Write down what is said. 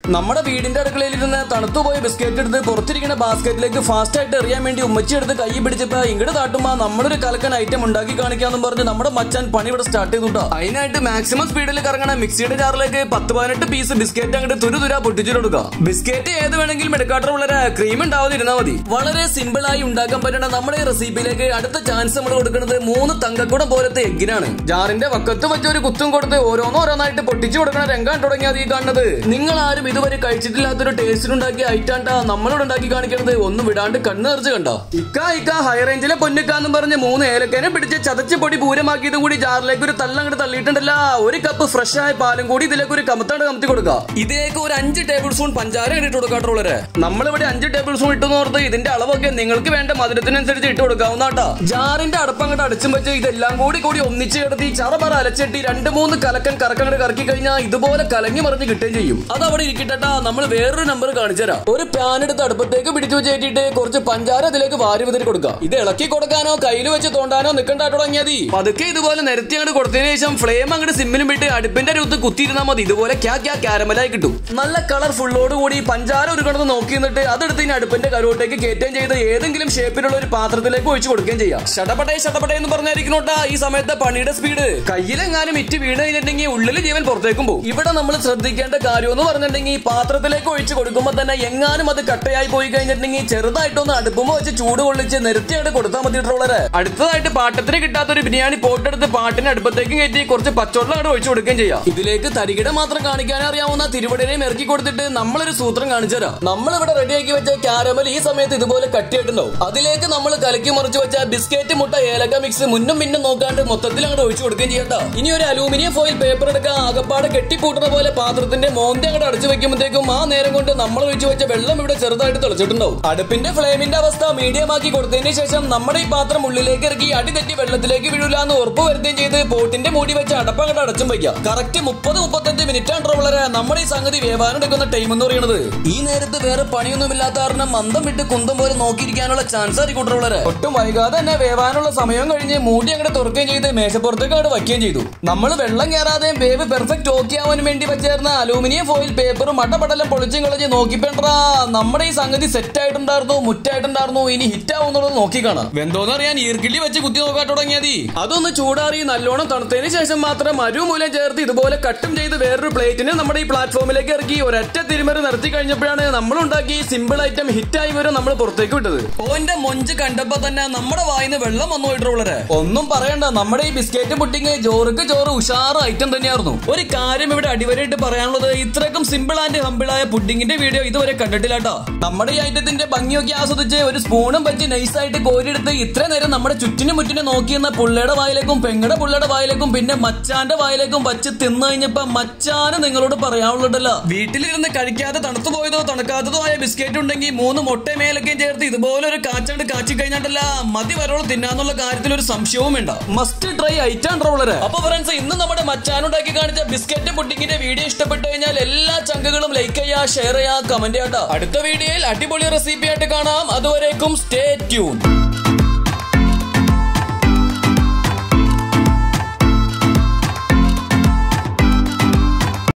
നമ്മുടെ വീടിന്റെ അടുക്കളയിൽ ഇരുന്ന് തണുത്തുപോയ ബിസ്ക്കറ്റ് എടുത്ത് പുറത്തിരിക്കുന്ന ബാസ്ക്കറ്റിലേക്ക് ഫാസ്റ്റ് ആയിട്ട് എറിയാൻ വേണ്ടി ഉമ്മച്ചി എടുത്ത് കൈ പിടിച്ചപ്പോ ഇങ്ങോട്ട് താട്ടുമ്പോ നമ്മളൊരു കലക്കൻ ഐറ്റം ഉണ്ടാക്കി കാണിക്കാന്നും പറഞ്ഞ് നമ്മുടെ മച്ചാൻ പണി ഇവിടെ സ്റ്റാർട്ട് ചെയ്തുട്ടോ അതിനായിട്ട് മാക്സിമം സ്പീഡിൽ കറങ്ങണ മിക്സിയുടെ ജാറിലേക്ക് പത്ത് പതിനെട്ട് പീസ് ബിസ്ക്കറ്റ് അങ്ങോട്ട് തുരു തുര പൊട്ടിച്ചു കൊടുക്കുക ബിസ്ക്കറ്റ് ഏത് വേണമെങ്കിലും എടുക്കാട്ടർ വളരെ ക്രീം ഉണ്ടാവാതിരുന്നാ മതി വളരെ സിമ്പിൾ ആയി ഉണ്ടാക്കാൻ പറ്റുന്ന നമ്മുടെ ഈ റെസിപ്പിയിലേക്ക് അടുത്ത ചാൻസ് നമ്മൾ കൊടുക്കുന്നത് മൂന്ന് തങ്കക്കുടം പോലത്തെ എഗ്ഗിനാണ് ജാറിന്റെ വക്കത്ത് വെച്ച് ഒരു കുത്തും കൊടുത്ത് ഓരോന്നോരോന്നായിട്ട് പൊട്ടിച്ചു കൊടുക്കണ രംഗാണ് തുടങ്ങിയത് ഈ കാണുന്നത് നിങ്ങൾ ആരും ഇതുവരെ കഴിച്ചിട്ടില്ലാത്തൊരു ടേസ്റ്റിനുണ്ടാക്കിയ ഐറ്റാണ്ടാ നമ്മളോട് ഉണ്ടാക്കി കാണിക്കുന്നത് ഒന്നും വിടാണ്ട് കണ്ണ് നിറച്ച് കണ്ടോ ഇക്ക ഇക്ക ഹൈ റേഞ്ചിലെ പൊന്നിക്കാന്നും പറഞ്ഞ് മൂന്ന് ഏലക്കനെ പിടിച്ച് ചതച്ച് പൊടി പൂരമാക്കിയതും കൂടി ജാറിലേക്ക് ഒരു തല്ലങ്ങോട്ട് തള്ളിയിട്ടുണ്ടല്ല ഒരു കപ്പ് ഫ്രഷ് ആയ പാലും കൂടി ഇതിലേക്ക് ഒരു കമത്താണ്ട് കമത്തി കൊടുക്കുക ഇതിലേക്ക് ഒരു അഞ്ച് ടേബിൾ സ്പൂൺ പഞ്ചാര ഇട്ട് കൊടുക്കാട്ടുള്ളവരെ നമ്മളിവിടെ അഞ്ച് ടേബിൾ സ്പൂൺ ഇട്ടെന്ന് ഓർത്ത് ഇതിന്റെ അളവൊക്കെ നിങ്ങൾക്ക് വേണ്ട മധുരത്തിനനുസരിച്ച് ഇട്ട് കൊടുക്കാവുന്നതാട്ടാ ജാറിന്റെ അടപ്പങ്ങോട്ട് അടച്ചും വെച്ച് ഇതെല്ലാം കൂടി കൂടി ഒന്നിച്ച് കിടത്തി ചറപറ അലച്ചെട്ടി രണ്ട് മൂന്ന് കലക്കൻ കറക്കങ്ങോട്ട് കറക്കി കഴിഞ്ഞാൽ ഇതുപോലെ കലങ്ങി മറിഞ്ഞ് കിട്ടുകയും ചെയ്യും അത് അവിടെ ഇരിക്കട്ടെട്ടാ നമ്മൾ വേറൊരു നമ്പർ കാണിച്ചുതരാം ഒരു പാൻ എടുത്ത് അടുപ്പത്തേക്ക് പിടിച്ചു വെച്ചേറ്റിട്ട് കുറച്ച് പഞ്ചാര അതിലേക്ക് വാരി വിതറി കൊടുക്കുക ഇത് ഇളക്കി കൊടുക്കാനോ കയ്യിൽ വെച്ച് തോണ്ടാനോ നിൽക്കണ്ടായിട്ട് തുടങ്ങിയാൽ മതി പതുക്കെ ഇതുപോലെ നിരത്തി അങ്ങോട്ട് കൊടുത്തതിന് ശേഷം ഫ്ലെയിം അങ്ങോട്ട് സിമ്മിലും വിട്ട് അടുപ്പിന്റെ അരുത്ത് കുത്തിയിരുന്നാൽ മതി ഇതുപോലെ ക്യാ ക്യാ കാരമലായി കിട്ടും നല്ല കളർ ഫുള്ളോട് കൂടി പഞ്ചാര ഒരു കിടന്ന് നോക്കി നിന്നിട്ട് അതെടുത്ത് ഇനി അടുപ്പിന്റെ കരുവട്ടേക്ക് കയറ്റുകയും ചെയ്ത് ഏതെങ്കിലും ഷേപ്പിലുള്ള ഒരു പാത്രത്തിലേക്ക് ഒഴിച്ചു കൊടുക്കുകയും ചെയ്യാം ഷടപടേ ഷടപടേ എന്ന് പറഞ്ഞായിരിക്കണോട്ടാ ഈ സമയത്ത് പണിയുടെ സ്പീഡ് കയ്യിലെങ്ങാനും ഇറ്റ് വീണ് കഴിഞ്ഞിട്ടുണ്ടെങ്കിൽ ഉള്ളിൽ ജീവൻ പുറത്തേക്കും പോകും ഇവിടെ നമ്മൾ ശ്രദ്ധിക്കേണ്ട കാര്യം എന്ന് പറഞ്ഞിട്ടുണ്ടെങ്കിൽ പാത്രത്തിലേക്ക് ഒഴിച്ചു കൊടുക്കുമ്പോൾ തന്നെ എങ്ങാനും അത് കട്ടയായി പോയി കഴിഞ്ഞിട്ടുണ്ടെങ്കിൽ ചെറുതായിട്ടൊന്ന് അടുപ്പുമ്പോ വെച്ച് ചൂട് കൊള്ളിച്ച് നിരത്തിയായിട്ട് കൊടുത്താൽ മതി ട്രോളറെ അടുത്തതായിട്ട് പാട്ടത്തിന് കിട്ടാത്ത ഒരു ബിരിയാണി പോട്ടെടുത്ത് പാട്ടിന് അടുപ്പത്തേക്ക് കയറ്റി കുറച്ച് പച്ചവെള്ളം അങ്ങോട്ട് ഒഴിച്ചു കൊടുക്കുകയും ചെയ്യാം ഇതിലേക്ക് തരികിട മാത്രം കാണിക്കാൻ അറിയാവുന്ന തിരുവടനെയും ഇറക്കി കൊടുത്തിട്ട് നമ്മളൊരു സൂത്രം കാണിച്ചു തരാം നമ്മളിവിടെ റെഡിയാക്കി വെച്ച ക്യാരമൽ ഈ സമയത്ത് ഇതുപോലെ കട്ടിയിട്ടുണ്ടാവും അതിലേക്ക് നമ്മൾ കലക്കി മറിച്ച് വെച്ച ബിസ്ക്കറ്റ് മുട്ട ഏലക്ക മിക്സ് മുന്നും പിന്നും നോക്കാണ്ട് മൊത്തത്തിൽ അങ്ങോട്ട് ഒഴിച്ചു കൊടുക്കുകയും ചെയ്യട്ടോ ഇനി ഒരു അലൂമിനിയം ഫോയിൽ പേപ്പർ എടുക്കുക ആകപ്പാടെ കെട്ടിപ്പൂട്ടുന്ന പോലെ പാത്രത്തിന്റെ മോന്തി അങ്ങോട്ട് അടച്ചു വെക്കുമ്പോഴത്തേക്കും ആ നേരം കൊണ്ട് നമ്മൾ ഒഴിച്ചു വെച്ച വെള്ളം ഇവിടെ ചെറുതായിട്ട് തെളിച്ചിട്ടുണ്ടാവും അടുപ്പിന്റെ ഫ്ലെയിമിന്റെ അവസ്ഥ മീഡിയം ആക്കി കൊടുത്തതിന് ശേഷം നമ്മുടെ ഈ പാത്രം ഉള്ളിലേക്ക് ഇറക്കി അടി തെറ്റി വെള്ളത്തിലേക്ക് വീഴില്ലാന്ന് ഉറപ്പ് വരുത്തുകയും ചെയ്ത് പോട്ടിന്റെ മൂടി വെച്ച് അടപ്പം അങ്ങോട്ട് അടച്ചും വയ്ക്കാം കറക്റ്റ് മുപ്പത് മുപ്പത്തഞ്ച് മിനിറ്റ് ആണ് വളരെ നമ്മുടെ ഈ സംഗതി വ്യവഹാരം എടുക്കുന്ന ടൈം എന്ന് പറയുന്നത് ഈ നേരത്ത് വേറെ പണിയൊന്നുമില്ലാത്ത കാരണം മന്ദം വിട്ട് കുന്തം പോലെ നോക്കിയിരിക്കാനുള്ള ചാൻസ് ആയിരിക്കും വളരെ ഒട്ടും വൈകാതെ തന്നെ വേവാനുള്ള സമയം കഴിഞ്ഞ് മൂടി അങ്ങോട്ട് തുറക്കുകയും ചെയ്ത് മേശപ്പുറത്തേക്ക് അങ്ങോട്ട് വയ്ക്കുകയും ചെയ്തു നമ്മൾ വെള്ളം കയറാതെ വേവ് പെർഫെക്റ്റ് ഓക്കെ ആവാൻ വേണ്ടി വെച്ചേർന്ന അലൂമിനിയം ഫോയിൽ പേപ്പറും മട്ടപടലം പൊളിച്ചും കളഞ്ഞ് നോക്കിപ്പേണ്ടാ നമ്മുടെ ഈ സംഗതി സെറ്റ് ആയിട്ടുണ്ടായിരുന്നു മുറ്റായിട്ടുണ്ടായിരുന്നു ഇനി ഹിറ്റ് ആവുന്നുള്ളത് നോക്കി കാണാം വെന്തോന്ന് അറിയാൻ ഈർക്കിള്ളി വെച്ച് കുത്തി നോക്കാൻ തുടങ്ങിയതി അതൊന്ന് ചൂടാറി നല്ലോണം തണുത്തതിന് ശേഷം മാത്രം അരുമൂലം ചേർത്ത് ഇതുപോലെ കട്ടും ചെയ്ത് വേറൊരു പ്ലേറ്റിന് നമ്മുടെ ഈ പ്ലാറ്റ്ഫോമിലേക്ക് ഇറക്കി ഒരൊറ്റ തിരുമറി നിർത്തി കഴിഞ്ഞപ്പോഴാണ് നമ്മൾ ഉണ്ടാക്കി സിമ്പിൾ ഐറ്റം ഹിറ്റ് ആയി വരും നമ്മൾ പുറത്തേക്ക് വിട്ടത് ഓന്റെ മൊഞ്ച് കണ്ടപ്പോ തന്നെ നമ്മുടെ വായിന്ന് വെള്ളം വന്നു പോയിട്ടുള്ളത് ഒന്നും പറയണ്ട നമ്മുടെ ഈ ബിസ്ക്കറ്റ് പുഡിങ് ചോറുക്ക് ചോറ് ഉഷാറ് ഐറ്റം തന്നെയായിരുന്നു ഒരു കാര്യം ഇവിടെ അടിവരായിട്ട് പറയാനുള്ളത് ഇത്രക്കും സിമ്പിൾ ആൻഡ് ഹമ്പിൾ ആയ പുഡിങ്ങിന്റെ വീഡിയോ ഇതുവരെ കണ്ടിട്ടില്ലാട്ടോ നമ്മുടെ ഈ ഐറ്റത്തിന്റെ ഭംഗിയൊക്കെ ആസ്വദിച്ച് ഒരു സ്പൂണും വെച്ച് നൈസായിട്ട് കോരിയെടുത്ത് ഇത്ര നേരം നമ്മുടെ ചുറ്റിനും മുറ്റിനും നോക്കിയെന്ന പുള്ളയുടെ വായിലേക്കും പെങ്ങടെ പുള്ളയുടെ വായിലേക്കും പിന്നെ മച്ചാന്റെ വായിലേക്കും വച്ച് തിന്നു കഴിഞ്ഞപ്പോ മച്ചാന് നിങ്ങളോട് പറയാനുള്ളതല്ല വീട്ടിലിരുന്ന് കഴിക്കാതെ തണുത്തു പോയതോ തണുക്കാത്തതോ ആയ ബിസ്ക്കറ്റ് ഉണ്ടെങ്കിൽ മൂന്ന് മുട്ട മേലൊക്കെയും ചേർത്ത് ഇതുപോലെ ഒരു കാച്ചാണ്ട് കാച്ചി കഴിഞ്ഞാണ്ടല്ല മതി വരോളം തിന്നാന്നുള്ള കാര്യത്തിൽ ഒരു സംശയവും വേണ്ട മസ്റ്റ് ട്രൈ ഐറ്റാണ് റോളറ് അപ്പൊ ഫ്രണ്ട്സ് ഇന്ന് നമ്മുടെ മച്ചാനുണ്ടാക്കി കാണിച്ച ബിസ്ക്കറ്റ് പുഡിങ്ങിന്റെ വീഡിയോ ഇഷ്ടപ്പെട്ടു കഴിഞ്ഞാൽ എല്ലാ ചങ്കുകളും ലൈക്ക് ചെയ്യാ ഷെയർ ചെയ്യാ കമന്റ് ചെയ്യാട്ടോ അടുത്ത വീഡിയോയിൽ അടിപൊളി റെസിപ്പി ആയിട്ട് കാണാം അതുവരേക്കും സ്റ്റേ ട്യൂൺ